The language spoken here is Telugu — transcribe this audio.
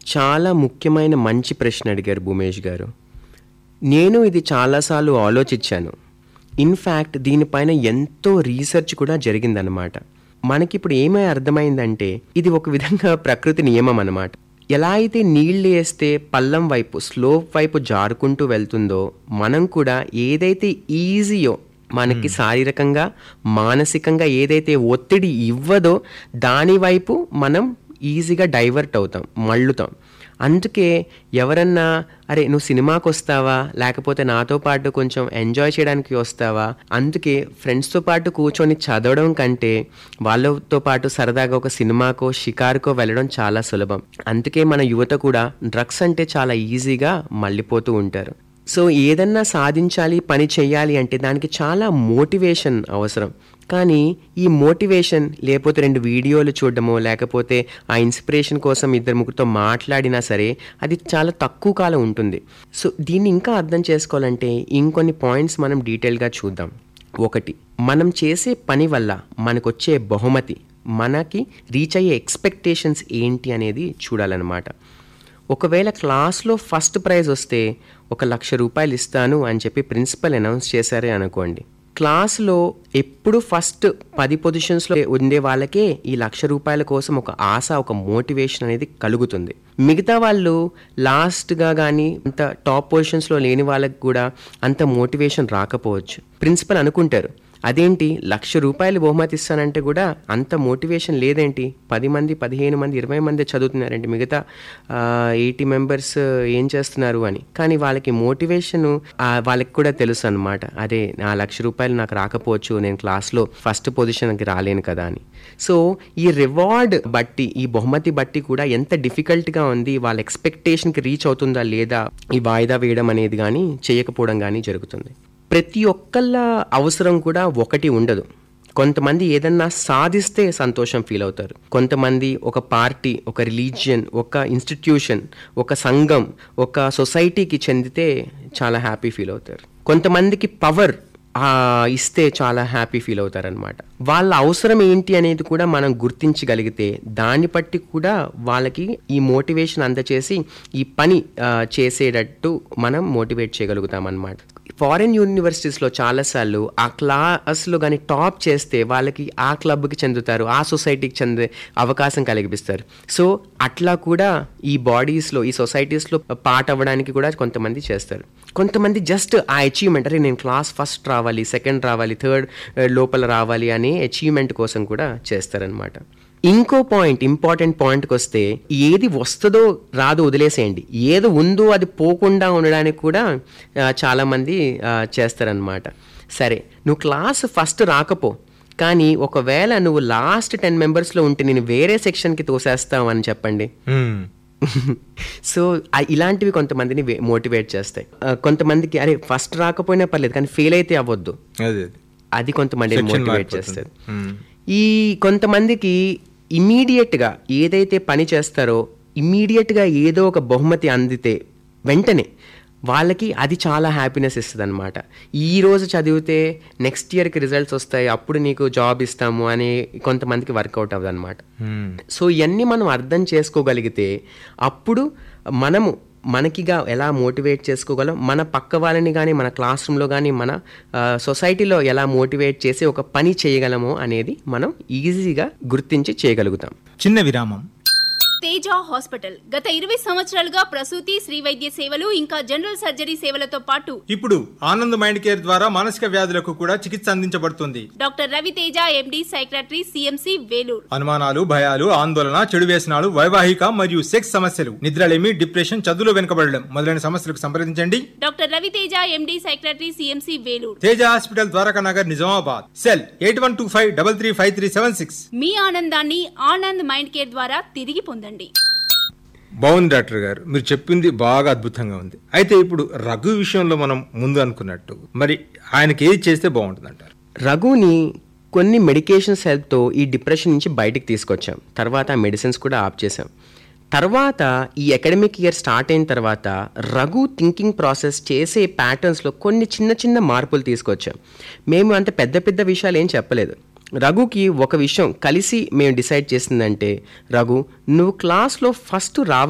చాలా ముఖ్యమైన మంచి ప్రశ్న అడిగారు భూమేష్ గారు నేను ఇది చాలాసార్లు ఆలోచించాను ఇన్ఫ్యాక్ట్ దీనిపైన ఎంతో రీసెర్చ్ కూడా జరిగిందనమాట మనకిప్పుడు ఏమై అర్థమైందంటే ఇది ఒక విధంగా ప్రకృతి నియమం అన్నమాట ఎలా అయితే నీళ్ళు వేస్తే పల్లం వైపు స్లోప్ వైపు జారుకుంటూ వెళ్తుందో మనం కూడా ఏదైతే ఈజీయో మనకి శారీరకంగా మానసికంగా ఏదైతే ఒత్తిడి ఇవ్వదో దాని వైపు మనం ఈజీగా డైవర్ట్ అవుతాం మళ్ళుతాం అందుకే ఎవరన్నా అరే నువ్వు సినిమాకి వస్తావా లేకపోతే నాతో పాటు కొంచెం ఎంజాయ్ చేయడానికి వస్తావా అందుకే ఫ్రెండ్స్తో పాటు కూర్చొని చదవడం కంటే వాళ్ళతో పాటు సరదాగా ఒక సినిమాకో షికారుకో వెళ్ళడం చాలా సులభం అందుకే మన యువత కూడా డ్రగ్స్ అంటే చాలా ఈజీగా మళ్ళీపోతూ ఉంటారు సో ఏదన్నా సాధించాలి పని చేయాలి అంటే దానికి చాలా మోటివేషన్ అవసరం కానీ ఈ మోటివేషన్ లేకపోతే రెండు వీడియోలు చూడడమో లేకపోతే ఆ ఇన్స్పిరేషన్ కోసం ఇద్దరు ముగ్గురితో మాట్లాడినా సరే అది చాలా తక్కువ కాలం ఉంటుంది సో దీన్ని ఇంకా అర్థం చేసుకోవాలంటే ఇంకొన్ని పాయింట్స్ మనం డీటెయిల్గా చూద్దాం ఒకటి మనం చేసే పని వల్ల మనకొచ్చే బహుమతి మనకి రీచ్ అయ్యే ఎక్స్పెక్టేషన్స్ ఏంటి అనేది చూడాలన్నమాట ఒకవేళ క్లాస్లో ఫస్ట్ ప్రైజ్ వస్తే ఒక లక్ష రూపాయలు ఇస్తాను అని చెప్పి ప్రిన్సిపల్ అనౌన్స్ చేశారే అనుకోండి క్లాస్లో ఎప్పుడు ఫస్ట్ పది పొజిషన్స్లో ఉండే వాళ్ళకే ఈ లక్ష రూపాయల కోసం ఒక ఆశ ఒక మోటివేషన్ అనేది కలుగుతుంది మిగతా వాళ్ళు లాస్ట్గా కానీ అంత టాప్ పొజిషన్స్లో లేని వాళ్ళకి కూడా అంత మోటివేషన్ రాకపోవచ్చు ప్రిన్సిపల్ అనుకుంటారు అదేంటి లక్ష రూపాయలు బహుమతి ఇస్తానంటే కూడా అంత మోటివేషన్ లేదేంటి పది మంది పదిహేను మంది ఇరవై మంది చదువుతున్నారండి మిగతా ఎయిటీ మెంబర్స్ ఏం చేస్తున్నారు అని కానీ వాళ్ళకి మోటివేషన్ వాళ్ళకి కూడా తెలుసు అనమాట అదే నా లక్ష రూపాయలు నాకు రాకపోవచ్చు నేను క్లాస్లో ఫస్ట్ పొజిషన్కి రాలేను కదా అని సో ఈ రివార్డ్ బట్టి ఈ బహుమతి బట్టి కూడా ఎంత డిఫికల్ట్గా ఉంది వాళ్ళ ఎక్స్పెక్టేషన్కి రీచ్ అవుతుందా లేదా ఈ వాయిదా వేయడం అనేది కానీ చేయకపోవడం కానీ జరుగుతుంది ప్రతి ఒక్కళ్ళ అవసరం కూడా ఒకటి ఉండదు కొంతమంది ఏదన్నా సాధిస్తే సంతోషం ఫీల్ అవుతారు కొంతమంది ఒక పార్టీ ఒక రిలీజియన్ ఒక ఇన్స్టిట్యూషన్ ఒక సంఘం ఒక సొసైటీకి చెందితే చాలా హ్యాపీ ఫీల్ అవుతారు కొంతమందికి పవర్ ఇస్తే చాలా హ్యాపీ ఫీల్ అవుతారనమాట వాళ్ళ అవసరం ఏంటి అనేది కూడా మనం గుర్తించగలిగితే దాన్ని బట్టి కూడా వాళ్ళకి ఈ మోటివేషన్ అందచేసి ఈ పని ఆ, చేసేటట్టు మనం మోటివేట్ చేయగలుగుతాం అనమాట ఫారిన్ యూనివర్సిటీస్లో చాలాసార్లు ఆ క్లాస్లో కానీ టాప్ చేస్తే వాళ్ళకి ఆ క్లబ్కి చెందుతారు ఆ సొసైటీకి చెందే అవకాశం కలిగిస్తారు సో అట్లా కూడా ఈ బాడీస్లో ఈ సొసైటీస్లో పార్ట్ అవ్వడానికి కూడా కొంతమంది చేస్తారు కొంతమంది జస్ట్ ఆ అచీవ్మెంట్ అరే నేను క్లాస్ ఫస్ట్ రావాలి సెకండ్ రావాలి థర్డ్ లోపల రావాలి అనే అచీవ్మెంట్ కోసం కూడా చేస్తారనమాట ఇంకో పాయింట్ ఇంపార్టెంట్ పాయింట్కి వస్తే ఏది వస్తుందో రాదో వదిలేసేయండి ఏది ఉందో అది పోకుండా ఉండడానికి కూడా ఆ, చాలామంది ఆ, చేస్తారనమాట సరే నువ్వు క్లాస్ ఫస్ట్ రాకపో కానీ ఒకవేళ నువ్వు లాస్ట్ టెన్ మెంబర్స్లో ఉంటే నేను వేరే సెక్షన్కి తోసేస్తావు అని చెప్పండి మ్మ్. సో ఆ- ఇలాంటివి కొంతమందిని మోటివేట్ చేస్తాయి ఆ, కొంతమందికి అరే ఫస్ట్ రాకపోయినా పర్లేదు కానీ ఫెయిల్ అయితే అవ్వద్దు అదే అది కొంతమందిని Section మోటివేట్ మారిపోతుంది. చేస్తుంది మ్మ్. ఈ కొంతమందికి ఇమీడియట్గా ఏదైతే పని చేస్తారో ఇమీడియట్గా ఏదో ఒక బహుమతి అందితే వెంటనే వాళ్ళకి అది చాలా హ్యాపీనెస్ ఇస్తుంది అనమాట ఈ రోజు చదివితే నెక్స్ట్ ఇయర్కి రిజల్ట్స్ వస్తాయి అప్పుడు నీకు జాబ్ ఇస్తాము అని కొంతమందికి వర్కౌట్ అవ్వదు అనమాట మ్మ్. సో సో ఇవన్నీ మనం అర్థం చేసుకోగలిగితే అప్పుడు మనము మనకిగా ఎలా మోటివేట్ చేసుకోగలం మన పక్క వాళ్ళని కానీ మన క్లాస్ రూమ్లో కానీ మన ఆ, సొసైటీలో ఎలా మోటివేట్ చేసి ఒక పని చేయగలమో అనేది మనం ఈజీగా గుర్తించి చేయగలుగుతాం చిన్న విరామం తేజ హాస్పిటల్ గత ఇరవై సంవత్సరాలుగా ప్రసూతి శ్రీ వైద్య సేవలు ఇంకా జనరల్ సర్జరీ సేవలతో పాటు ఇప్పుడు ఆనంద్ మైండ్ కేర్ ద్వారా మానసిక వ్యాధులకు కూడా చికిత్స అందించబడుతుంది doctor Raviteja MD psychiatry CMC Vellore అనుమానాలు భయాలు ఆందోళన చెడు వ్యసనాలు వైవాహిక మరియు సెక్స్ సమస్యలు నిద్రలేమి డిప్రెషన్ చదువులో వెనుకబడడం మొదలైన సమస్యలకు సంప్రదించండి doctor Raviteja MD psychiatry CMC Vellore Teja hospital Dwaraka Nagar Nizamabad cell eight one two five double three five three seven six మీ ఆనందాన్ని ఆనంద్ మైండ్ కేర్ ద్వారా తిరిగి పొందండి బాగుంది డాక్టర్ గారు మీరు చెప్పింది బాగా అద్భుతంగా ఉంది అయితే ఇప్పుడు రఘు విషయంలో మనం ముందు అనుకున్నట్టు మరి ఆయనకి ఏది చేస్తే బాగుంటుంది అంటారు రఘుని కొన్ని మెడికేషన్స్ హెల్ప్తో ఈ డిప్రెషన్ నుంచి బయటికి తీసుకొచ్చాం తర్వాత మెడిసిన్స్ కూడా ఆప్ చేసాం తర్వాత ఈ అకాడమిక్ ఇయర్ స్టార్ట్ అయిన తర్వాత రఘు థింకింగ్ ప్రాసెస్ చేసే ప్యాటర్న్స్లో కొన్ని చిన్న చిన్న మార్పులు తీసుకొచ్చాం మేము అంత పెద్ద పెద్ద విషయాలు ఏం చెప్పలేదు రఘుకి ఒక విషయం కలిసి మేము డిసైడ్ చేసిందంటే రఘు నువ్వు క్లాస్లో ఫస్ట్ రావాలి